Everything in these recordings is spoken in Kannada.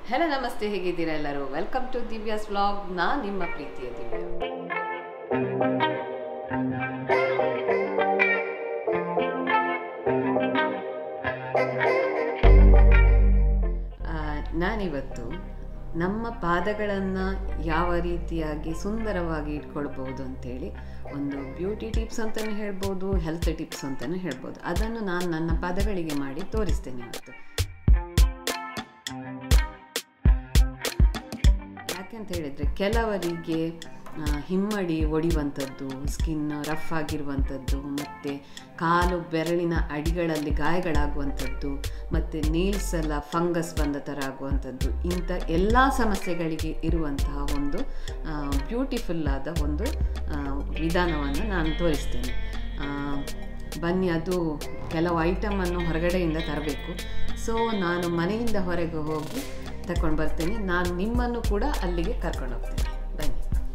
ಹೆಲೋ ನಮಸ್ತೆ ಹೇಗಿದ್ದೀರಾ ಎಲ್ಲರೂ ವೆಲ್ಕಮ್ ಟು ದಿವ್ಯಾಸ್ ವ್ಲಾಗ್ ನಾ ನಿಮ್ಮ ಪ್ರೀತಿಯ ದಿವ್ಯ ಆ, ನಾನಿವತ್ತು ನಮ್ಮ ಪಾದಗಳನ್ನು ಯಾವ ರೀತಿಯಾಗಿ ಸುಂದರವಾಗಿ ಇಟ್ಕೊಳ್ಬೋದು ಅಂತೇಳಿ ಒಂದು ಬ್ಯೂಟಿ ಟಿಪ್ಸ್ ಅಂತಲೇ ಹೇಳ್ಬೋದು ಹೆಲ್ತ್ ಟಿಪ್ಸ್ ಅಂತಲೇ ಹೇಳ್ಬೋದು ಅದನ್ನು ನಾನು ನನ್ನ ಪಾದಗಳಿಗೆ ಮಾಡಿ ತೋರಿಸ್ತೇನೆ ಇವತ್ತು ಯಾಕೆಂತ ಹೇಳಿದರೆ ಕೆಲವರಿಗೆ ಆ, ಹಿಮ್ಮಡಿ ಒಡಿಯುವಂಥದ್ದು ಸ್ಕಿನ್ ರಫ್ ಆಗಿರುವಂಥದ್ದು ಮತ್ತು ಕಾಲು ಬೆರಳಿನ ಅಡಿಗಳಲ್ಲಿ ಗಾಯಗಳಾಗುವಂಥದ್ದು ಮತ್ತು ನೀಲ್ಸ್ ಎಲ್ಲ ಫಂಗಸ್ ಬಂದ ಥರ ಆಗುವಂಥದ್ದು ಇಂಥ ಎಲ್ಲ ಸಮಸ್ಯೆಗಳಿಗೆ ಇರುವಂತಹ ಒಂದು ಬ್ಯೂಟಿಫುಲ್ ಆದ ಒಂದು ವಿಧಾನವನ್ನು ನಾನು ತೋರಿಸ್ತೇನೆ ಆ, ಬನ್ನಿ ಅದು ಕೆಲವು ಐಟಮನ್ನು ಹೊರಗಡೆಯಿಂದ ತರಬೇಕು ಸೊ ನಾನು ಮನೆಯಿಂದ ಹೊರಗೆ ಹೋಗಿ ತಗೊಂಡು ಬರ್ತೇನೆ ನಾನು ನಿಮ್ಮನ್ನು ಕೂಡ ಅಲ್ಲಿಗೆ ಕರ್ಕೊಂಡು ಹೋಗ್ತೇನೆ ಬನ್ನಿ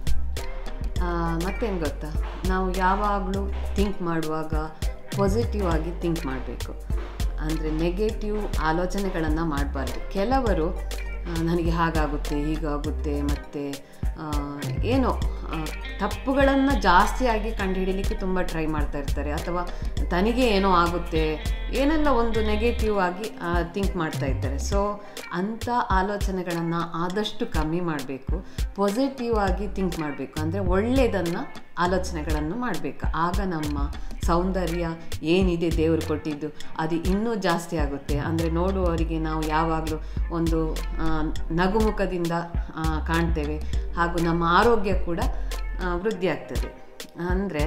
ಆ, ಮತ್ತೇನು ಗೊತ್ತಾ ನಾವು ಯಾವಾಗಲೂ ಥಿಂಕ್ ಮಾಡುವಾಗ ಪಾಸಿಟಿವ್ ಆಗಿ ಥಿಂಕ್ ಮಾಡಬೇಕು ಅಂದರೆ ನೆಗೆಟಿವ್ ಆಲೋಚನೆಗಳನ್ನು ಮಾಡಬಾರ್ದು ಕೆಲವರು ಆ, ನನಗೆ ಹಾಗಾಗುತ್ತೆ ಹೀಗಾಗುತ್ತೆ ಮತ್ತು ಏನೋ ಆ, ತಪ್ಪುಗಳನ್ನು ಜಾಸ್ತಿಯಾಗಿ ಕಂಡುಹಿಡಿಲಿಕ್ಕೆ ತುಂಬ ಟ್ರೈ ಮಾಡ್ತಾ ಇರ್ತಾರೆ ಅಥವಾ ತನಗೆ ಏನೋ ಆಗುತ್ತೆ ಏನೆಲ್ಲ ಒಂದು ನೆಗೆಟಿವ್ ಆಗಿ ಥಿಂಕ್ ಮಾಡ್ತಾ ಇರ್ತಾರೆ ಸೊ ಅಂಥ ಆಲೋಚನೆಗಳನ್ನು ಆದಷ್ಟು ಕಮ್ಮಿ ಮಾಡಬೇಕು ಪಾಸಿಟಿವ್ ಆಗಿ ಥಿಂಕ್ ಮಾಡಬೇಕು ಅಂದರೆ ಒಳ್ಳೆಯದನ್ನು ಆಲೋಚನೆಗಳನ್ನು ಮಾಡಬೇಕು ಆಗ ನಮ್ಮ ಸೌಂದರ್ಯ ಏನಿದೆ ದೇವರು ಕೊಟ್ಟಿದ್ದು ಅದು ಇನ್ನೂ ಜಾಸ್ತಿ ಆಗುತ್ತೆ ಅಂದರೆ ನೋಡುವವರಿಗೆ ನಾವು ಯಾವಾಗಲೂ ಒಂದು ಆ, ನಗುಮುಖದಿಂದ ಆ, ಕಾಣ್ತೇವೆ ಹಾಗೂ ನಮ್ಮ ಆರೋಗ್ಯ ಕೂಡ ಆ, ವೃದ್ಧಿ ಆಗ್ತದೆ ಅಂದರೆ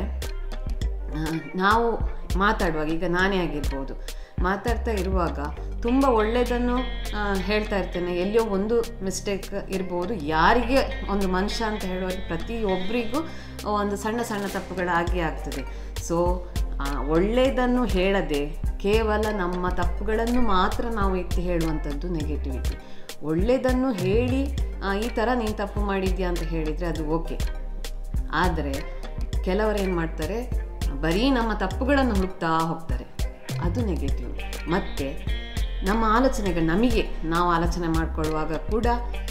ನಾವು ಮಾತಾಡುವಾಗ ಈಗ ನಾನೇ ಆಗಿರ್ಬೋದು ಮಾತಾಡ್ತಾ ಇರುವಾಗ ತುಂಬ ಒಳ್ಳೆಯದನ್ನು ಆ, ಹೇಳ್ತಾ ಇರ್ತೇನೆ ಎಲ್ಲಿಯೋ ಒಂದು ಮಿಸ್ಟೇಕ್ ಇರ್ಬೋದು ಯಾರಿಗೆ ಒಂದು ಮನುಷ್ಯ ಅಂತ ಹೇಳುವಾಗ ಪ್ರತಿಯೊಬ್ಬರಿಗೂ ಒಂದು ಸಣ್ಣ ಸಣ್ಣ ತಪ್ಪುಗಳಾಗಿ ಆಗ್ತದೆ ಸೊ ಒಳ್ಳೆಯದನ್ನು ಹೇಳದೆ ಕೇವಲ ನಮ್ಮ ತಪ್ಪುಗಳನ್ನು ಮಾತ್ರ ನಾವು ಎತ್ತಿ ಹೇಳುವಂಥದ್ದು ನೆಗೆಟಿವಿಟಿ ಒಳ್ಳೆಯದನ್ನು ಹೇಳಿ ಆ, ಈ ಥರ ನೀನು ತಪ್ಪು ಮಾಡಿದ್ಯಾ ಅಂತ ಹೇಳಿದರೆ ಅದು ಓಕೆ ಆದರೆ ಕೆಲವರು ಏನು ಮಾಡ್ತಾರೆ ಬರೀ ನಮ್ಮ ತಪ್ಪುಗಳನ್ನು ಹುಡುಕ್ತಾ ಹೋಗ್ತಾರೆ ಅದು ನೆಗೆಟಿವ್ ಮತ್ತು ನಮ್ಮ ಆಲೋಚನೆಗಳು ನಮಗೆ ನಾವು ಆಲೋಚನೆ ಮಾಡಿಕೊಳ್ಳುವಾಗ ಕೂಡ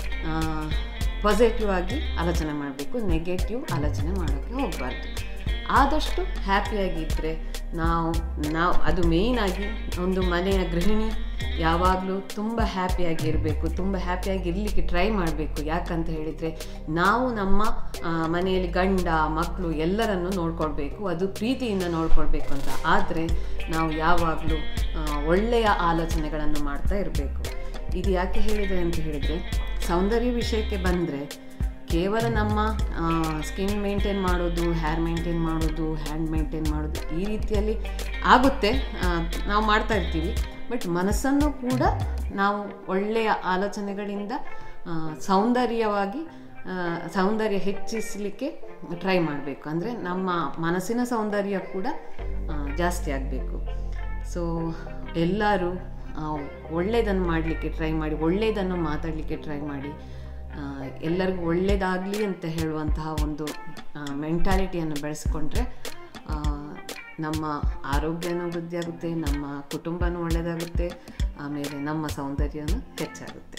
ಪಾಸಿಟಿವ್ ಆಗಿ ಆಲೋಚನೆ ಮಾಡಬೇಕು ನೆಗೆಟಿವ್ ಆಲೋಚನೆ ಮಾಡೋಕ್ಕೆ ಹೋಗಬಾರ್ದು ಆದಷ್ಟು ಹ್ಯಾಪಿಯಾಗಿದ್ದರೆ ನಾವು ನಾವು ಅದು ಮೇಯ್ನಾಗಿ ಒಂದು ಮನೆಯ ಗೃಹಿಣಿ ಯಾವಾಗಲೂ ತುಂಬ ಹ್ಯಾಪಿಯಾಗಿ ಇರಬೇಕು ತುಂಬ ಹ್ಯಾಪಿಯಾಗಿ ಇರಲಿಕ್ಕೆ ಟ್ರೈ ಮಾಡಬೇಕು ಯಾಕಂತ ಹೇಳಿದರೆ ನಾವು ನಮ್ಮ ಆ, ಮನೆಯಲ್ಲಿ ಗಂಡ ಮಕ್ಕಳು ಎಲ್ಲರನ್ನು ನೋಡ್ಕೊಳ್ಬೇಕು ಅದು ಪ್ರೀತಿಯಿಂದ ನೋಡ್ಕೊಳ್ಬೇಕು ಅಂತ ಆದರೆ ನಾವು ಯಾವಾಗಲೂ ಆ, ಒಳ್ಳೆಯ ಆಲೋಚನೆಗಳನ್ನು ಮಾಡ್ತಾ ಇರಬೇಕು ಇದು ಯಾಕೆ ಹೇಳಿದೆ ಅಂತ ಹೇಳಿದರೆ ಸೌಂದರ್ಯ ವಿಷಯಕ್ಕೆ ಬಂದರೆ ಕೇವಲ ನಮ್ಮ ಸ್ಕಿನ್ ಮೇಂಟೈನ್ ಮಾಡೋದು ಹೇರ್ ಮೇಂಟೈನ್ ಮಾಡೋದು ಹ್ಯಾಂಡ್ ಮೇಂಟೈನ್ ಮಾಡೋದು ಈ ರೀತಿಯಲ್ಲಿ ಆಗುತ್ತೆ ಆ, ನಾವು ಮಾಡ್ತಾ ಇರ್ತೀವಿ ಬಟ್ ಮನಸ್ಸನ್ನು ಕೂಡ ನಾವು ಒಳ್ಳೆಯ ಆಲೋಚನೆಗಳಿಂದ ಆ, ಸೌಂದರ್ಯವಾಗಿ ಆ, ಸೌಂದರ್ಯ ಹೆಚ್ಚಿಸಲಿಕ್ಕೆ ಟ್ರೈ ಮಾಡಬೇಕು ಅಂದರೆ ನಮ್ಮ ಮನಸ್ಸಿನ ಸೌಂದರ್ಯ ಕೂಡ ಆ, ಜಾಸ್ತಿ ಆಗಬೇಕು ಸೊ ಎಲ್ಲರೂ ಒಳ್ಳೆಯದನ್ನು ಮಾಡಲಿಕ್ಕೆ ಟ್ರೈ ಮಾಡಿ ಒಳ್ಳೆಯದನ್ನು ಮಾತಾಡಲಿಕ್ಕೆ ಟ್ರೈ ಮಾಡಿ ಆ, ಎಲ್ಲರಿಗೂ ಒಳ್ಳೆಯದಾಗಲಿ ಅಂತ ಹೇಳುವಂತಹ ಒಂದು ಮೆಂಟಾಲಿಟಿಯನ್ನು ಬೆಳೆಸ್ಕೊಂಡ್ರೆ ಆ, ನಮ್ಮ ಆರೋಗ್ಯನೂ ವೃದ್ಧಿಯಾಗುತ್ತೆ ನಮ್ಮ ಕುಟುಂಬನೂ ಒಳ್ಳೆಯದಾಗುತ್ತೆ ಆಮೇಲೆ ನಮ್ಮ ಸೌಂದರ್ಯನೂ ಹೆಚ್ಚಾಗುತ್ತೆ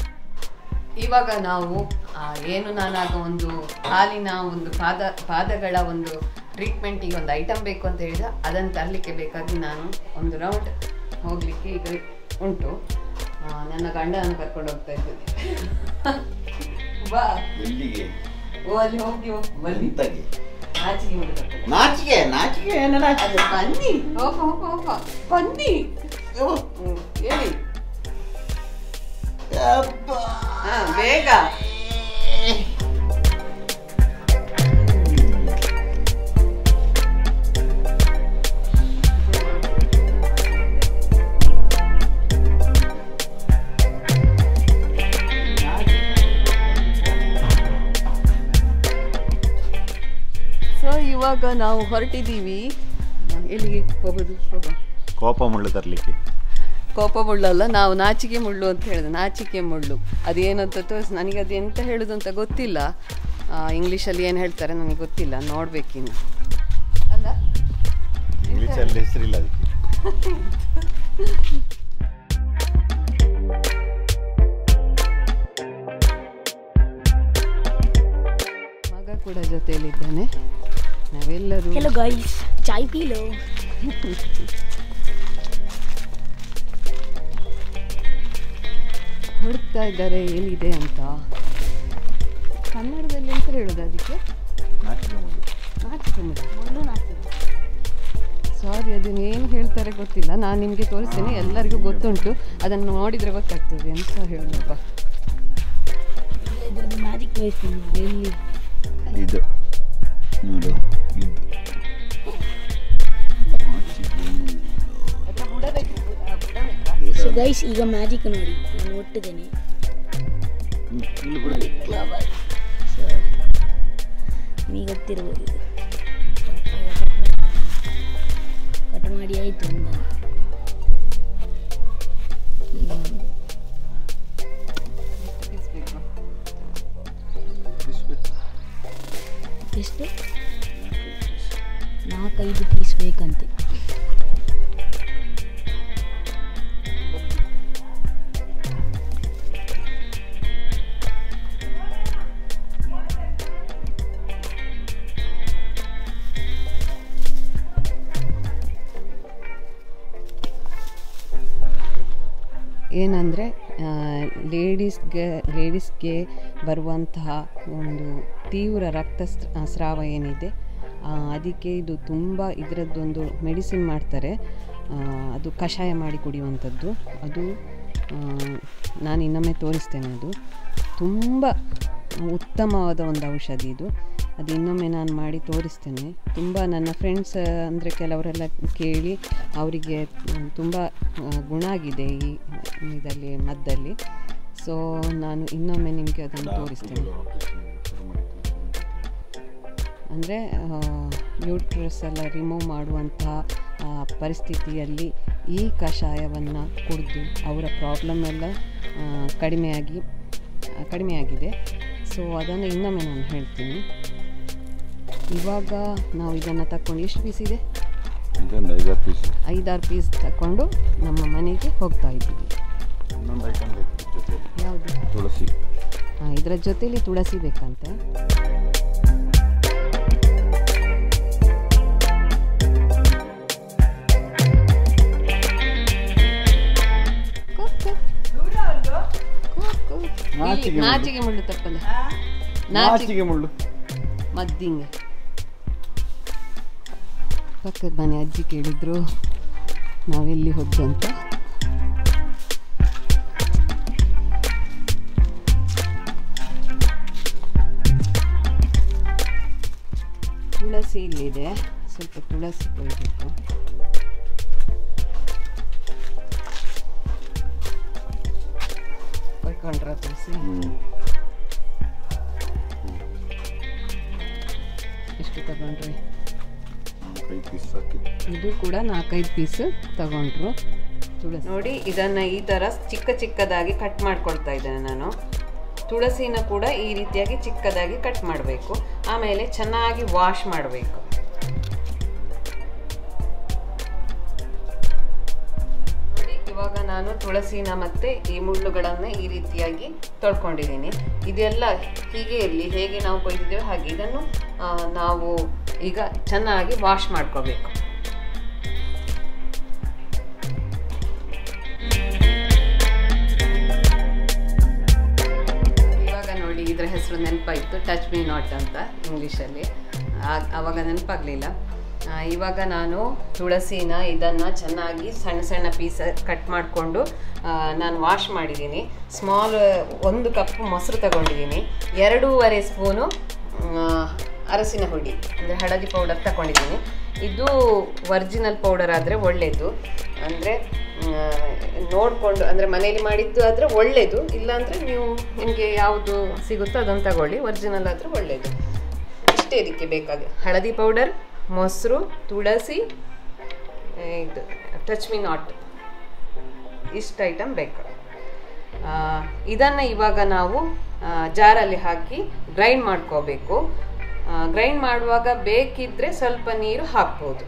ಇವಾಗ ನಾವು ಆ, ಏನು ನಾನಾಗ ಒಂದು ಹಾಲಿನ ಒಂದು ಪಾದ ಪಾದಗಳ ಒಂದು ಟ್ರೀಟ್ಮೆಂಟಿಗೆ ಒಂದು ಐಟಮ್ ಬೇಕು ಅಂತ ಹೇಳಿದ ಅದನ್ನು ತರಲಿಕ್ಕೆ ಬೇಕಾಗಿ ನಾನು ಒಂದು ರೌಂಡ್ ಹೋಗಲಿಕ್ಕೆ ಈಗ ಉಂಟು ಆ, ನನ್ನ ಗಂಡನನ್ನು ಕರ್ಕೊಂಡು ಹೋಗ್ತಾ ಇದ್ದೇನೆ ಬಾ ಎಲ್ಲಿಗೆ ಓ ಅಲ್ಲಿ ಹೋಗಿ ಹೋಗಿ ಬನ್ನಿ ಎಂತಗೆ ಆಚೆಗೆ ಬಿಡು ಕರ್ಕೊಂಡು. ನಾಚಿಕೆ ನಾಚಿಕೆ ಏನಾರ ಅದು ಬನ್ನಿ ಹೋಗ ಹೋಗ ಹೋಗ ಬನ್ನಿ ಹ್ಮ್, ಹೇಳಿ ಹಾ ಬೇಗ ಸೊ ಇವಾಗ ನಾವು ಹೊರಟಿದ್ದೀವಿ ಎಲ್ಲಿಗೆ ಹೋಗೋದು ಹೋಗ ಕೋಪ ಮುಳ್ಳು ತರಲಿಕ್ಕೆ ಕೋಪ ಮುಳ್ಳಲ್ಲ ನಾವು ನಾಚಿಕೆ ಮುಳ್ಳು ಅಂತ ಹೇಳಿದೆ ನಾಚಿಕೆ ಮುಳ್ಳು ಅದೇನಂತ ತೋರಿಸಿ ನನಗೆ ಅದು ಎಂತ ಹೇಳೋದು ಅಂತ ಗೊತ್ತಿಲ್ಲ ಇಂಗ್ಲೀಷಲ್ಲಿ ಏನು ಹೇಳ್ತಾರೆ ನನಗೆ ಗೊತ್ತಿಲ್ಲ ನೋಡ್ಬೇಕಿನ್ನು ಅಲ್ಲ ಇಂಗ್ಲೀಷಲ್ಲಿ ಹೆಸರಿಲ್ಲ ಅದಕ್ಕೆ ಕೂಡ ಜೊತೆಯಲ್ಲಿದ್ದಾನೆ ನಾವೆಲ್ಲರೂ हेलो गाइस चाय पी लो ಹುಡುಕ್ತಾ ಇದ್ದಾರೆ ಏನಿದೆ ಅಂತ ಕನ್ನಡದಲ್ಲಿ ಎಂತ ಹೇಳೋದು ಅದಕ್ಕೆ ನಾಚಿಕೆ ಮುಳ್ಳು ನಾಚಿಕೆ ಮುಳ್ಳು ಮುಳ್ಳು ನಾಚಿಕೆ ಸಾರಿ ಅದನ್ನ ಏನು ಹೇಳ್ತಾರೆ ಗೊತ್ತಿಲ್ಲ ನಾನು ನಿಮಗೆ ತೋರಿಸ್ತೇನೆ ಎಲ್ಲರಿಗೂ ಗೊತ್ತುಂಟು ಅದನ್ನು ನೋಡಿದರೆ ಗೊತ್ತಾಗ್ತದೆ ಎಂತ ಹೇಳೋದಪ್ಪ ಇದ್ರದ್ದು ಮ್ಯಾಜಿಕ್ ತೋರಿಸ್ತೀನಿ ಎಲ್ಲಿ ಇದು ನೋಡು ಇದು ನಾಚಿಕೆ ಮುಳ್ಳು. ಸೊ ಗೈಸ್ ಈಗ ಮ್ಯಾಜಿಕ್ ನೋಡಿ ನಾನು ಒಟ್ಟಿದ್ದೇನೆ ಹ್ಮ್, ಇಲ್ಲಿ ಬಿಡು. ಫ್ಲವರ್ ಸೊ ನಿಮಗೆ ಗೊತ್ತಿರ್ಬೋದು ಇದು ಕಟ್ ಮಾಡಿ ಆಯಿತು ಒಂದು ಈಗ ಒಂದು ಎಷ್ಟು ನಾಲ್ಕೈದು ಪೀಸ್ ಬೇಕಂತೆ ಏನಂದರೆ ಲೇಡೀಸ್ಗೆ ಲೇಡೀಸ್ಗೆ ಬರುವಂತಹ ಒಂದು ತೀವ್ರ ರಕ್ತಸ್ರ ಸ್ರಾವ ಏನಿದೆ ಆ, ಅದಕ್ಕೆ ಇದು ತುಂಬ ಇದರದ್ದೊಂದು ಮೆಡಿಸಿನ್ ಮಾಡ್ತಾರೆ ಆ, ಅದು ಕಷಾಯ ಮಾಡಿ ಕುಡಿಯುವಂಥದ್ದು ಅದು ಆ, ನಾನು ಇನ್ನೊಮ್ಮೆ ತೋರಿಸ್ತೇನೆ ಅದು ತುಂಬ ಉತ್ತಮವಾದ ಒಂದು ಔಷಧಿ ಇದು ಅದು ಇನ್ನೊಮ್ಮೆ ನಾನು ಮಾಡಿ ತೋರಿಸ್ತೇನೆ ತುಂಬ ನನ್ನ ಫ್ರೆಂಡ್ಸ್ ಅಂದರೆ ಕೆಲವರೆಲ್ಲ ಕೇಳಿ ಅವರಿಗೆ ತುಂಬ ಗುಣ ಆಗಿದೆ ಈ ಇದರಲ್ಲಿ ಮದ್ದಲ್ಲಿ ಸೊ ನಾನು ಇನ್ನೊಮ್ಮೆ ನಿಮಗೆ ಅದನ್ನು ತೋರಿಸ್ತೇನೆ ಅಂದರೆ ಯೂಟ್ರಸ್ ಎಲ್ಲ ರಿಮೂವ್ ಮಾಡುವಂತಹ ಆ, ಪರಿಸ್ಥಿತಿಯಲ್ಲಿ ಈ ಕಷಾಯವನ್ನು ಕುಡಿದು ಅವರ ಪ್ರಾಬ್ಲಮ್ ಎಲ್ಲ ಆ, ಕಡಿಮೆಯಾಗಿ ಆ, ಕಡಿಮೆಯಾಗಿದೆ ಸೊ ಅದನ್ನು ಇನ್ನೊಮ್ಮೆ ನಾನು ಹೇಳ್ತೀನಿ ಇವಾಗ ನಾವು ಇದನ್ನು ತಗೊಂಡು ಎಷ್ಟು ಪೀಸ್ ಇದೆ ಇದೊಂದು ಐದಾರು ಪೀಸ್ ಐದಾರು ಪೀಸ್ ತಗೊಂಡು ನಮ್ಮ ಮನೆಗೆ ಹೋಗ್ತಾ ಇದ್ದೀವಿ ಇನ್ನೊಂದು ಐಟಮ್ ಬೇಕು ಜೊತೆ ಯಾವುದು ತುಳಸಿ ಇದರ ಜೊತೆಲಿ ತುಳಸಿ ಬೇಕಂತೆ ನಾಚಿಕೆ ಮುಳ್ಳು. ನಾಚಿಗೆ ಮುಳ್ಳು ತಪ್ಪಲ್ಲ ನಾಚಿಕೆ ನಾಚಿಕೆ ಮುಳ್ಳು ಮದ್ದಿಂಗೆ ಪಕ್ಕದ ಮನೆ ಅಜ್ಜಿ ಕೇಳಿದ್ರು ನಾವೆಲ್ಲಿ ಹೋದ್ದು ಅಂತ ತುಳಸಿ ಇಲ್ಲಿದೆ ಸ್ವಲ್ಪ ತುಳಸಿ ಕೊಯ್ಬೇಕು ಕೊಯ್ಕೊಂಡ್ರ ತುಳಸಿ ಹ್ಞೂ ಎಷ್ಟು ತಗೊಂಡ್ರಿ ಐದು ಪೀಸ್ ಸಾಕಿದ್ದು ಇದು ಕೂಡ ನಾಲ್ಕೈದು ಪೀಸ್ ತಗೊಂಡ್ರು ತುಳಸಿ ನೋಡಿ ಇದನ್ನ ಈ ತರ ಚಿಕ್ಕ ಚಿಕ್ಕದಾಗಿ ಕಟ್ ಮಾಡ್ಕೊಳ್ತಾ ಇದ್ದೇನೆ ನಾನು ತುಳಸಿನ ಕೂಡ ಈ ರೀತಿಯಾಗಿ ಚಿಕ್ಕದಾಗಿ ಕಟ್ ಮಾಡಬೇಕು ಆಮೇಲೆ ಚೆನ್ನಾಗಿ ವಾಶ್ ಮಾಡಬೇಕು ನೋಡಿ ಇವಾಗ ನಾನು ತುಳಸಿನ ಮತ್ತೆ ಈ ಮುಳ್ಳುಗಳನ್ನು ಈ ರೀತಿಯಾಗಿ ತೊಳ್ಕೊಂಡಿದ್ದೀನಿ ಇದೆಲ್ಲ ಹೀಗೆ ಇರಲಿ ಹೇಗೆ ನಾವು ಕೊಯ್ದಿದ್ದೇವೆ ಹಾಗೆ ಇದನ್ನು ಆ, ನಾವು ಈಗ ಚೆನ್ನಾಗಿ ವಾಶ್ ಮಾಡ್ಕೋಬೇಕು ಇವಾಗ ನೋಡಿ ಇದರ ಹೆಸರು ನೆನಪಾಯಿತು ಟಚ್ ಮೀ ನಾಟ್ ಅಂತ ಇಂಗ್ಲೀಷಲ್ಲಿ ಆ- ಆವಾಗ ನೆನಪಾಗಲಿಲ್ಲ ಇವಾಗ ನಾನು ತುಳಸಿನ ಇದನ್ನು ಚೆನ್ನಾಗಿ ಸಣ್ಣ ಸಣ್ಣ ಪೀಸ್ ಕಟ್ ಮಾಡಿಕೊಂಡು ನಾನು ವಾಶ್ ಮಾಡಿದ್ದೀನಿ ಸ್ಮಾಲ್ ಒಂದು ಕಪ್ ಮೊಸರು ತಗೊಂಡಿದ್ದೀನಿ ಎರಡೂವರೆ ಸ್ಪೂನು ಆ, ಅರಸಿನ ಹುಡಿ ಅಂದರೆ ಹಳದಿ ಪೌಡರ್ ತಗೊಂಡಿದ್ದೀನಿ ಇದು ಒರಿಜಿನಲ್ ಪೌಡರ್ ಆದರೆ ಒಳ್ಳೆಯದು ಅಂದರೆ ನೋಡಿಕೊಂಡು ಅಂದರೆ ಮನೆಯಲ್ಲಿ ಮಾಡಿದ್ದು ಆದರೆ ಒಳ್ಳೆಯದು ಇಲ್ಲಾಂದರೆ ನೀವು ನಿಮಗೆ ಯಾವುದು ಸಿಗುತ್ತೋ ಅದನ್ನು ತಗೊಳ್ಳಿ ಒರಿಜಿನಲ್ ಆದರೆ ಒಳ್ಳೆಯದು ಇಷ್ಟೇ ಇದಕ್ಕೆ ಬೇಕಾಗಿ ಹಳದಿ ಪೌಡರ್ ಮೊಸರು ತುಳಸಿ ಆ, ಇದು ಟಚ್ ಮಿ ನಾಟ್ ಇಷ್ಟು ಐಟಮ್ ಬೇಕು ಇದನ್ನು ಇವಾಗ ನಾವು ಆ, ಜಾರಲ್ಲಿ ಹಾಕಿ ಗ್ರೈಂಡ್ ಮಾಡ್ಕೋಬೇಕು ಗ್ರೈಂಡ್ ಮಾಡುವಾಗ ಬೇಕಿದ್ರೆ ಸ್ವಲ್ಪ ನೀರು ಹಾಕ್ಬೋದು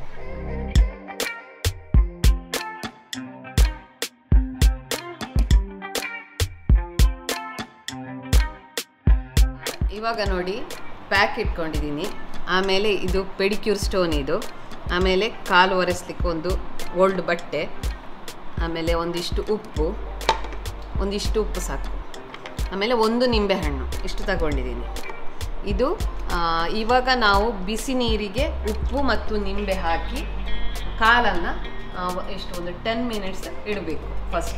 ಇವಾಗ ನೋಡಿ ಪ್ಯಾಕ್ ಇಟ್ಕೊಂಡಿದ್ದೀನಿ ಆಮೇಲೆ ಇದು ಪೆಡಿಕ್ಯೂರ್ ಸ್ಟೋನ್ ಇದು ಆಮೇಲೆ ಕಾಲು ಒರೆಸ್ಲಿಕ್ಕೆ ಒಂದು ಓಲ್ಡ್ ಬಟ್ಟೆ ಆಮೇಲೆ ಒಂದಿಷ್ಟು ಉಪ್ಪು ಒಂದಿಷ್ಟು ಉಪ್ಪು ಸಾಕು ಆಮೇಲೆ ಒಂದು ನಿಂಬೆಹಣ್ಣು ಇಷ್ಟು ತಗೊಂಡಿದ್ದೀನಿ ಇದು ಆ, ಇವಾಗ ನಾವು ಬಿಸಿ ನೀರಿಗೆ ಉಪ್ಪು ಮತ್ತು ನಿಂಬೆ ಹಾಕಿ ಕಾಲನ್ನು ಎಷ್ಟು ಒಂದು ಟೆನ್ ಮಿನಿಟ್ಸ್ ಇಡಬೇಕು ಫಸ್ಟ್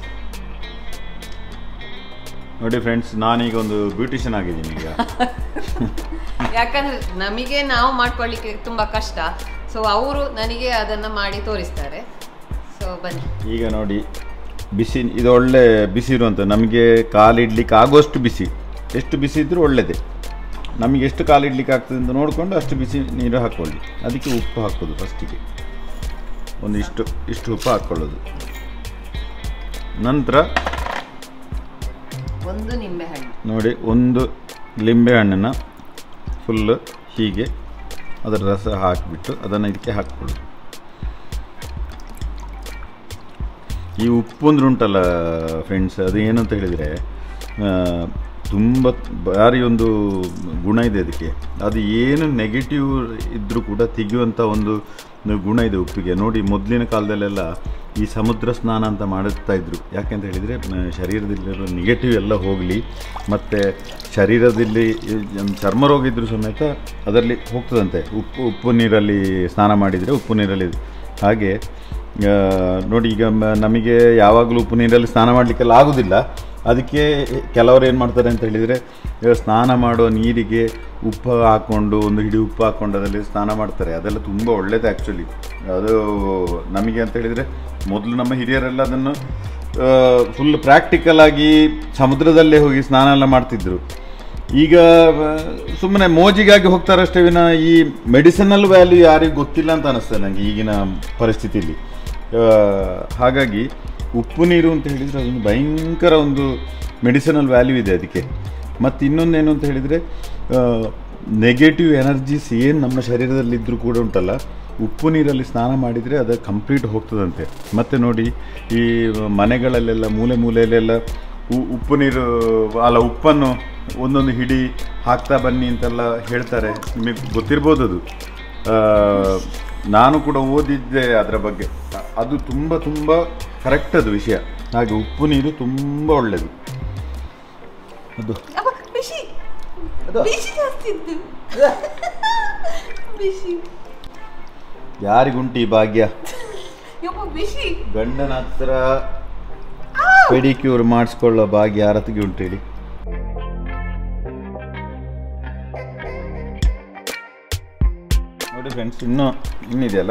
ನೋಡಿ ಫ್ರೆಂಡ್ಸ್ ನಾನೀಗ ಒಂದು ಬ್ಯೂಟಿಷಿಯನ್ ಆಗಿದ್ದೀನಿ ಈಗ ಯಾಕಂದ್ರೆ ನಮಗೆ ನಾವು ಮಾಡ್ಕೊಳ್ಳಿಕ್ಕೆ ತುಂಬ ಕಷ್ಟ ಸೊ ಅವರು ನನಗೆ ಅದನ್ನು ಮಾಡಿ ತೋರಿಸ್ತಾರೆ ಸೊ ಬನ್ನಿ ಈಗ ನೋಡಿ ಬಿಸಿ ಇದು ಒಳ್ಳೆ ಬಿಸಿ ಇರುವಂಥ ನಮಗೆ ಕಾಲಿಡ್ಲಿಕ್ಕೆ ಆಗುವಷ್ಟು ಬಿಸಿ ಎಷ್ಟು ಬಿಸಿ ಇದ್ರೂ ಒಳ್ಳೆಯದೇ ನಮಗೆ ಎಷ್ಟು ಕಾಲಿಡ್ಲಿಕ್ಕೆ ಆಗ್ತದೆ ಅಂತ ನೋಡಿಕೊಂಡು ಅಷ್ಟು ಬಿಸಿ ನೀರು ಹಾಕ್ಕೊಳ್ಳಿ ಅದಕ್ಕೆ ಉಪ್ಪು ಹಾಕೋದು ಫಸ್ಟಿಗೆ ಒಂದು ಇಷ್ಟು ಇಷ್ಟು ಉಪ್ಪು ಹಾಕ್ಕೊಳ್ಳೋದು ನಂತರ ಒಂದು ನಿಂಬೆಹಣ್ಣು ನೋಡಿ ಒಂದು ಲಿಂಬೆ ಹಣ್ಣನ್ನು ಫುಲ್ಲು ಹೀಗೆ ಅದರ ರಸ ಹಾಕಿಬಿಟ್ಟು ಅದನ್ನು ಇದಕ್ಕೆ ಹಾಕ್ಕೊಳ್ಳೋದು ಈ ಉಪ್ಪು ಅಂದ್ರೆ ಉಂಟಲ್ಲ ಫ್ರೆಂಡ್ಸ್ ಅದು ಏನು ಅಂತ ಹೇಳಿದರೆ ತುಂಬ ಭಾರಿ ಒಂದು ಗುಣ ಇದೆ ಅದಕ್ಕೆ ಅದು ಏನು ನೆಗೆಟಿವ್ ಇದ್ದರೂ ಕೂಡ ತೆಗೆಯುವಂಥ ಒಂದು ಗುಣ ಇದೆ ಉಪ್ಪಿಗೆ ನೋಡಿ ಮೊದಲಿನ ಕಾಲದಲ್ಲೆಲ್ಲ ಈ ಸಮುದ್ರ ಸ್ನಾನ ಅಂತ ಮಾಡುತ್ತಾ ಇದ್ರು ಯಾಕೆಂತ ಹೇಳಿದರೆ ಮ- ಶರೀರದಲ್ಲಿರೋ ನೆಗೆಟಿವ್ ಎಲ್ಲ ಹೋಗಲಿ ಮತ್ತು ಶರೀರದಲ್ಲಿ ಈ ಚರ್ಮ ರೋಗ ಇದ್ದರೂ ಸಮೇತ ಅದರಲ್ಲಿ ಹೋಗ್ತದಂತೆ ಉಪ್ಪು ಉಪ್ಪು ನೀರಲ್ಲಿ ಸ್ನಾನ ಮಾಡಿದರೆ ಉಪ್ಪು ನೀರಲ್ಲಿ ಹಾಗೆ ಆ, ನೋಡಿ ಈಗ ಮ- ನಮಗೆ ಯಾವಾಗಲೂ ಉಪ್ಪು ನೀರಲ್ಲಿ ಸ್ನಾನ ಮಾಡಲಿಕ್ಕೆಲ್ಲ ಆಗೋದಿಲ್ಲ ಅದಕ್ಕೆ ಕೆಲವರು ಏನು ಮಾಡ್ತಾರೆ ಅಂತ ಹೇಳಿದರೆ ಈಗ ಸ್ನಾನ ಮಾಡೋ ನೀರಿಗೆ ಉಪ್ಪು ಹಾಕ್ಕೊಂಡು ಒಂದು ಹಿಡಿ ಉಪ್ಪು ಹಾಕ್ಕೊಂಡು ಅದರಲ್ಲಿ ಸ್ನಾನ ಮಾಡ್ತಾರೆ ಅದೆಲ್ಲ ತುಂಬ ಒಳ್ಳೆಯದು ಆ್ಯಕ್ಚುಲಿ ಅದು ನಮಗೆ ಅಂತ ಹೇಳಿದರೆ ಮೊದಲು ನಮ್ಮ ಹಿರಿಯರೆಲ್ಲ ಅದನ್ನು ಫುಲ್ ಪ್ರಾಕ್ಟಿಕಲ್ ಆಗಿ ಸಮುದ್ರದಲ್ಲೇ ಹೋಗಿ ಸ್ನಾನ ಎಲ್ಲ ಮಾಡ್ತಿದ್ರು ಈಗ ಸುಮ್ಮನೆ ಮೋಜಿಗಾಗಿ ಹೋಗ್ತಾರಷ್ಟೇ ವಿನ ಈ ಮೆಡಿಸಿನಲ್ ವ್ಯಾಲ್ಯೂ ಯಾರಿಗೂ ಗೊತ್ತಿಲ್ಲ ಅಂತ ಅನಿಸ್ತದೆ ನನಗೆ ಈಗಿನ ಪರಿಸ್ಥಿತಿಯಲ್ಲಿ ಆ, ಹಾಗಾಗಿ ಉಪ್ಪು ನೀರು ಅಂತ ಹೇಳಿದರೆ ಅದೊಂದು ಭಯಂಕರ ಒಂದು ಮೆಡಿಸಿನಲ್ ವ್ಯಾಲ್ಯೂ ಇದೆ ಅದಕ್ಕೆ ಮತ್ತು ಇನ್ನೊಂದೇನು ಅಂತ ಹೇಳಿದರೆ ನೆಗೆಟಿವ್ ಎನರ್ಜೀಸ್ ಏನು ನಮ್ಮ ಶರೀರದಲ್ಲಿದ್ದರೂ ಕೂಡ ಉಂಟಲ್ಲ ಉಪ್ಪು ನೀರಲ್ಲಿ ಸ್ನಾನ ಮಾಡಿದರೆ ಅದು ಕಂಪ್ಲೀಟ್ ಹೋಗ್ತದಂತೆ ಮತ್ತು ನೋಡಿ ಈ ಮನೆಗಳಲ್ಲೆಲ್ಲ ಮೂಲೆ ಮೂಲೆಯಲ್ಲೆಲ್ಲ ಉ- ಉಪ್ಪು ನೀರು ಅಲ್ಲ ಉಪ್ಪನ್ನು ಒಂದೊಂದು ಹಿಡಿ ಹಾಕ್ತಾ ಬನ್ನಿ ಅಂತೆಲ್ಲ ಹೇಳ್ತಾರೆ ನಿಮಗೆ ಗೊತ್ತಿರ್ಬೋದು ಅದು ಆ, ನಾನು ಕೂಡ ಓದಿದ್ದೆ ಅದರ ಬಗ್ಗೆ ಅ- ಅದು ತುಂಬ ತುಂಬ ಕರೆಕ್ಟ್ ಅದು ವಿಷಯ ಹಾಗೆ ಉಪ್ಪು ನೀರು ತುಂಬ ಒಳ್ಳೆಯದು ಅದು ಅಪ್ಪ, ಬಿಸಿ ಅದು ಬಿಸಿ ಜಾಸ್ತಿ ಇದ್ದು ಬಿಸಿ ಯಾರಿಗುಂಟು ಈ ಭಾಗ್ಯ ಯಪ್ಪ ಬಿಸಿ ಗಂಡನ ಹತ್ರ ಪೆಡಿಕ್ಯೂರ್ ಮಾಡಿಸ್ಕೊಳ್ಳೋ ಭಾಗ್ಯ ಯಾರತ್ತಿಗೆ ಉಂಟು ಹೇಳಿ ನೋಡಿ ಫ್ರೆಂಡ್ಸ್ ಇನ್ನೂ ಇನ್ನಿದೆಯಲ್ಲ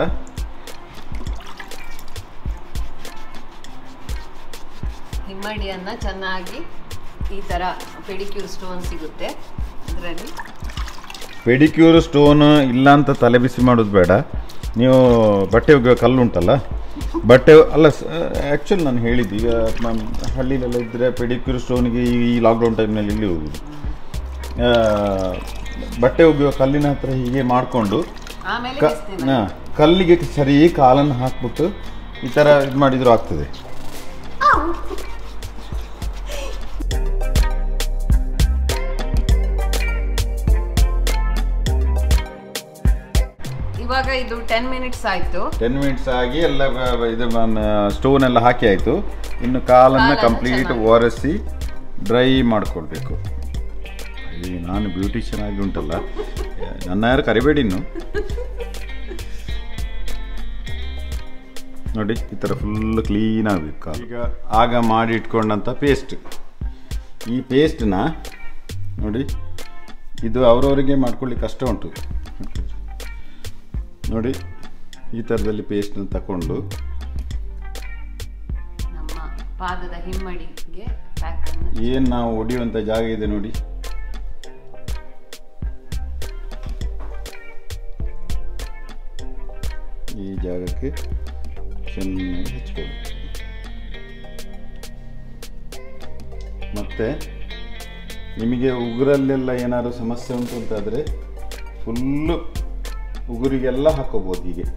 ಹಿಮ್ಮಡಿಯನ್ನು ಚೆನ್ನಾಗಿ ಈ ಥರ ಪೆಡಿಕ್ಯೂರ್ ಸ್ಟೋನ್ ಸಿಗುತ್ತೆ ಅದರಲ್ಲಿ ಪೆಡಿಕ್ಯೂರ್ ಸ್ಟೋನ್ ಇಲ್ಲ ಅಂತ ತಲೆ ಬಿಸಿ ಮಾಡೋದು ಬೇಡ ನೀವು ಬಟ್ಟೆ ಒಗೆಯೋ ಕಲ್ಲು ಉಂಟಲ್ಲ ಬಟ್ಟೆ ಅಲ್ಲ ಆ್ಯಕ್ಚುಲಿ ನಾನು ಹೇಳಿದ್ದು ಈಗ ನಾನು ಹಳ್ಳಿಲೆಲ್ಲ ಇದ್ದರೆ ಪೆಡಿಕ್ಯೂರ್ ಸ್ಟೋನಿಗೆ ಈ ಲಾಕ್ಡೌನ್ ಟೈಮ್ನಲ್ಲಿ ಇಲ್ಲಿ ಹೋಗುದು ಆ, ಬಟ್ಟೆ ಒಗೆಯೋ ಕಲ್ಲಿನ ಹತ್ರ ಹೀಗೆ ಮಾಡಿಕೊಂಡು ಆಮೇಲೆ ಕ ಬಿಸ್ನೀರು. ಹಾ, ಕಲ್ಲಿಗೆ ಸರಿ ಕಾಲನ್ನು ಹಾಕ್ಬಿಟ್ಟು ಈ ಥರ ಇದು ಮಾಡಿದ್ರು ಆಗ್ತದೆ ಇವಾಗ ಇದು ಟೆನ್ ಮಿನಿಟ್ಸ್ ಆಯಿತು ಟೆನ್ ಮಿನಿಟ್ಸ್ ಆಗಿ ಎಲ್ಲ ಬ- ಬ- ಇದು ಸ್ಟೋನ್ ಎಲ್ಲ ಹಾಕಿ ಆಯಿತು ಇನ್ನು ಕಾಲನ್ನು ಕಾಲನ್ನು ಕಂಪ್ಲೀಟ್ ಚೆನ್ನಾಗಿ. ಒರೆಸಿ ಡ್ರೈ ಮಾಡ್ಕೊಳ್ಬೇಕು ಈ ನಾನು ಬ್ಯೂಟಿಷಿಯನ್ ಆಗಿ ಉಂಟಲ್ಲ ನನ್ನ ಯಾರು ಕರಿಬೇಡಿ ಇನ್ನು ನೋಡಿ ಈ ಥರ ಫುಲ್ ಕ್ಲೀನ್ ಆಗಬೇಕು ಕಾಲು ಈಗ ಆಗ ಮಾಡಿ ಇಟ್ಕೊಂಡಂಥ ಪೇಸ್ಟ್ ಈ ಪೇಸ್ಟ್ನ ನೋಡಿ ಇದು ಅವರವರಿಗೆ ಮಾಡ್ಕೊಳ್ಳಿಕ್ಕೆ ಕಷ್ಟ ಉಂಟು ನೋಡಿ ಈ ಥರದಲ್ಲಿ ಪೇಸ್ಟ್ನ ತಗೊಂಡು ನಮ್ಮ ಪಾದದ ಹಿಮ್ಮಡಿಗೆ ಪ್ಯಾಕನ್ನು ಏನು ನಾವು ಹೊಡೆಯುವಂಥ ಜಾಗ ಇದೆ ನೋಡಿ ಈ ಜಾಗಕ್ಕೆ ಚೆನ್ನಾಗಿ ಹಚ್ಕೊಳ್ಳಿ ಮತ್ತು ನಿಮಗೆ ಉಗುರಲ್ಲೆಲ್ಲ ಏನಾದರೂ ಸಮಸ್ಯೆ ಉಂಟು ಅಂತಾದರೆ ಫುಲ್ಲು ಉಗುರಿಗೆಲ್ಲ ಹಾಕೋಬೋದು ಹೀಗೆ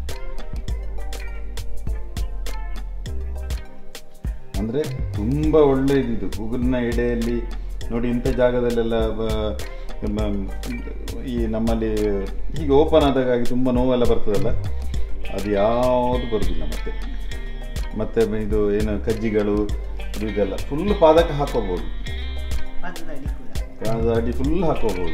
ಅಂದರೆ ತುಂಬ ಒಳ್ಳೆಯದಿದು ಉಗುರಿನ ಎಡೆಯಲ್ಲಿ ನೋಡಿ ಇಂಥ ಜಾಗದಲ್ಲೆಲ್ಲ ಬ- ನಮ್ಮ- ಈ ನಮ್ಮಲ್ಲಿ ಹೀಗೆ ಓಪನ್ ಆದಾಗಾಗಿ ತುಂಬ ನೋವೆಲ್ಲ ಬರ್ತದಲ್ಲ ಅದು ಯಾವುದು ಬರೋದಿಲ್ಲ ಮತ್ತೆ ಮತ್ತೆ ಇದು ಏನು ಕಜ್ಜಿಗಳು ಇದು ಇದೆಲ್ಲ ಫುಲ್ ಪಾದಕ್ಕೆ ಹಾಕೋಬೋದು ಪಾದದ ಅಡಿ ಕೂಡ ಪಾದದ ಅಡಿ ಫುಲ್ ಹಾಕೋಬೋದು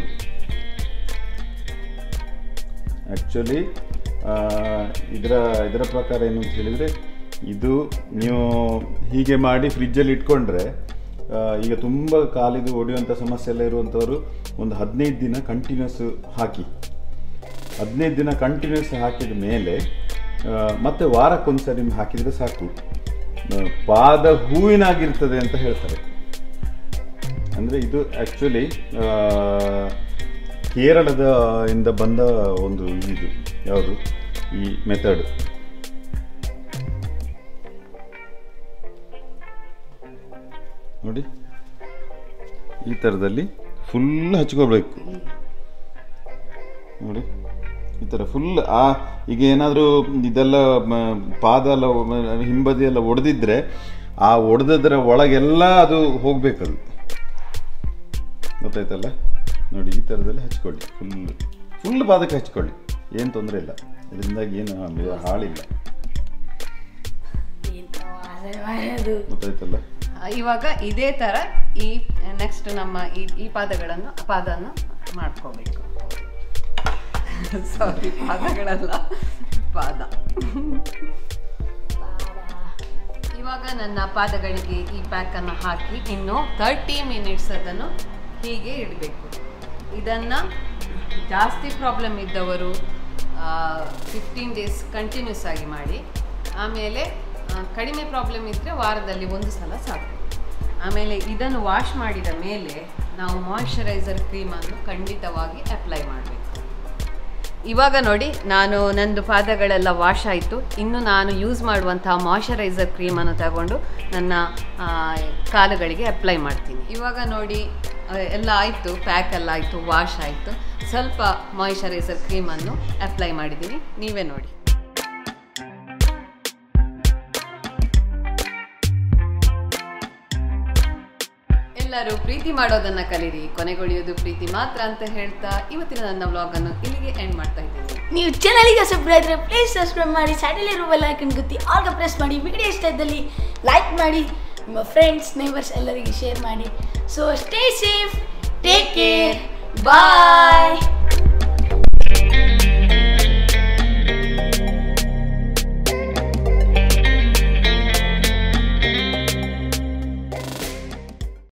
ಆ್ಯಕ್ಚುಲಿ ಇದರ ಇದರ ಪ್ರಕಾರ ಏನು ಅಂತ ಹೇಳಿದರೆ ಇದು ನೀವು ಹೀಗೆ ಮಾಡಿ ಫ್ರಿಜ್ಜಲ್ಲಿ ಇಟ್ಕೊಂಡ್ರೆ ಆ, ಈಗ ತುಂಬ ಕಾಲಿದು ಒಡೆಯುವಂಥ ಸಮಸ್ಯೆ ಎಲ್ಲ ಇರುವಂಥವರು ಒಂದು ಹದಿನೈದು ದಿನ ಕಂಟಿನ್ಯೂಸ್ ಹಾಕಿ ಹದಿನೈದು ದಿನ ಕಂಟಿನ್ಯೂಸ್ ಹಾಕಿದ ಮೇಲೆ ಆ, ಮತ್ತೆ ವಾರಕ್ಕೊಂದ್ಸರಿ ಹಾಕಿದರೆ ಸಾಕು ಆ, ಪಾದ ಹೂವಿನಾಗಿರ್ತದೆ ಅಂತ ಹೇಳ್ತಾರೆ ಅಂದರೆ ಇದು ಆ್ಯಕ್ಚುಲಿ ಕೇರಳದ ಇಂದ ಬಂದ ಒಂದು ಇದು ಯಾವುದು ಈ ಮೆಥಡ್ ನೋಡಿ ಈ ಥರದಲ್ಲಿ ಫುಲ್ ಹಚ್ಕೋಬೇಕು ನೋಡಿ ಈ ಥರ ಫುಲ್ ಆ ಈಗ ಏನಾದರೂ ಇದೆಲ್ಲ ಮ- ಪಾದ ಎಲ್ಲ ಮ- ಹಿಂಬದಿ ಎಲ್ಲ ಒಡೆದಿದ್ರೆ ಆ ಒಡೆದದ್ರ ಒಳಗೆಲ್ಲ ಅದು ಹೋಗ್ಬೇಕದು ಗೊತ್ತಾಯ್ತಲ್ಲ ನೋಡಿ ಈ ಥರದಲ್ಲಿ ಹಚ್ಕೊಳ್ಳಿ ಫುಲ್ ಫುಲ್ ಪಾದಕ್ಕೆ ಹಚ್ಕೊಳ್ಳಿ ಏನು ತೊಂದರೆ ಇಲ್ಲ ಇದರಿಂದಾಗಿ ಏನು ಹಾ- ಹಾಳಿಲ್ಲ ಅದು ಗೊತ್ತಾಯ್ತಲ್ಲ ಇವಾಗ ಇದೇ ತರ ಈ ನೆಕ್ಸ್ಟ್ ನಮ್ಮ ಈ ಈ ಪಾದಗಳನ್ನು ಪಾದನ ಮಾಡ್ಕೋಬೇಕು ಸಾರಿ ಪಾದಗಳಲ್ಲ ಪಾದ ಇವಾಗ ನನ್ನ ಪಾದಗಳಿಗೆ ಈ ಪ್ಯಾಕನ್ನು ಹಾಕಿ ಇನ್ನು ತರ್ಟಿ ಮಿನಿಟ್ಸ್ ಅದನ್ನು ಹೀಗೆ ಇಡಬೇಕು ಇದನ್ನು ಜಾಸ್ತಿ ಪ್ರಾಬ್ಲಮ್ ಇದ್ದವರು ಫಿಫ್ಟೀನ್ ಡೇಸ್ ಕಂಟಿನ್ಯೂಸ್ ಆಗಿ ಮಾಡಿ ಆಮೇಲೆ ಆ, ಕಡಿಮೆ ಪ್ರಾಬ್ಲಮ್ ಇದ್ದರೆ ವಾರದಲ್ಲಿ ಒಂದು ಸಲ ಸಾಕು ಆಮೇಲೆ ಇದನ್ನು ವಾಶ್ ಮಾಡಿದ ಮೇಲೆ ನಾವು ಮಾಯಿಶ್ಚರೈಸರ್ ಕ್ರೀಮನ್ನು ಖಂಡಿತವಾಗಿ ಅಪ್ಲೈ ಮಾಡಬೇಕು ಇವಾಗ ನೋಡಿ ನಾನು ನಂದು ಪಾದಗಳೆಲ್ಲ ವಾಶ್ ಆಯಿತು ಇನ್ನು ನಾನು ಯೂಸ್ ಮಾಡುವಂತಹ ಮಾಯಶ್ಚರೈಸರ್ ಕ್ರೀಮನ್ನು ತಗೊಂಡು ನನ್ನ ಆ, ಕಾಲುಗಳಿಗೆ ಅಪ್ಲೈ ಮಾಡ್ತೀನಿ ಇವಾಗ ನೋಡಿ ಆ, ಎಲ್ಲ ಆಯಿತು ಪ್ಯಾಕ್ ಎಲ್ಲ ಆಯಿತು ವಾಶ್ ಆಯಿತು ಸ್ವಲ್ಪ ಮಾಯಿಶ್ಚರೈಸರ್ ಕ್ರೀಮನ್ನು ಅಪ್ಲೈ ಮಾಡಿದ್ದೀನಿ ನೀವೇ ನೋಡಿ ಎಲ್ಲರೂ ಪ್ರೀತಿ ಮಾಡೋದನ್ನ ಕಲೀರಿ ಕೊನೆಗೊಳಿಯೋದು ಪ್ರೀತಿ ಮಾತ್ರ ಅಂತ ಹೇಳ್ತಾ ಇವತ್ತಿನ ನನ್ನ ವ್ಲಾಗ್ ಅನ್ನು ಇಲ್ಲಿಗೆ ಎಂಡ್ ಮಾಡ್ತಾ ಇದ್ದೀನಿ ನೀವು ಚಾನಲಿಗೆ ಸಬ್ಸ್ಕ್ರೈಬ್ ಇದ್ರೆ ಪ್ಲೀಸ್ ಸಬ್ಸ್ಕ್ರೈಬ್ ಮಾಡಿ ಸೈಡಲ್ಲಿ ಇರುವ ಬೆಲ್ ಐಕನ್ ಗೊತ್ತಿ ಆಗ ಪ್ರೆಸ್ ಮಾಡಿ ವಿಡಿಯೋ ಇಷ್ಟ ಇದ್ದಲ್ಲಿ ಲೈಕ್ ಮಾಡಿ ನಿಮ್ಮ ಫ್ರೆಂಡ್ಸ್ ನೇಬರ್ಸ್ ಎಲ್ಲರಿಗೆ ಶೇರ್ ಮಾಡಿ so stay safe take care ಬಾಯ್